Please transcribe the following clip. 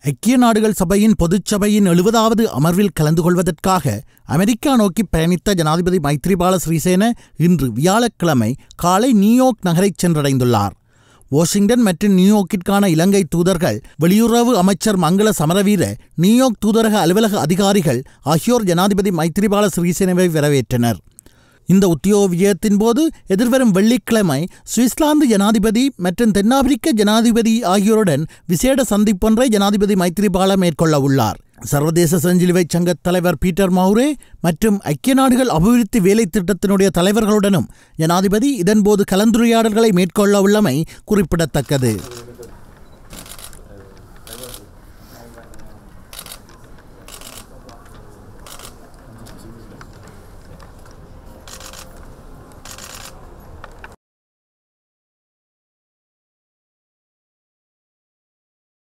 ஐக்கிய நாடுகள் சபையின் பொதுச்சபையின் எழுபதாவது அமர்வில் கலந்து கொள்வதற்காக அமெரிக்கா நோக்கி பயணித்த ஜனாதிபதி மைத்ரிபால சிறிசேன இன்று வியாழக்கிழமை காலை நியூயார்க் நகரைச் சென்றடைந்துள்ளார் வாஷிங்டன் மற்றும் நியூயார்க்கிற்கான இலங்கை தூதர்கள் வெளியுறவு அமைச்சர் மங்கள சமரவீர நியூயார்க் தூதரக அலுவலக அதிகாரிகள் ஆகியோர் ஜனாதிபதி மைத்ரிபால சிறிசேனவை வரவேற்றனர் இந்த உத்தியோக விஜயத்தின் போது எதிர்வரும் வெள்ளிக்கிழமை சுவிட்சர்லாந்து ஜனாதிபதி மற்றும் தென்னாப்பிரிக்க ஜனாதிபதி ஆகியோருடன் விசேட சந்திப்பொன்றை ஜனாதிபதி மைத்ரிபால மேற்கொள்ள உள்ளார் சர்வதேச செஞ்சிலுவை சங்க தலைவர் பீட்டர் மௌரே மற்றும் ஐக்கிய நாடுகள் அபிவிருத்தி வேலை திட்டத்தினுடைய தலைவர்களுடனும் ஜனாதிபதி இதன்போது கலந்துரையாடல்களை மேற்கொள்ள உள்ளமை குறிப்பிடத்தக்கது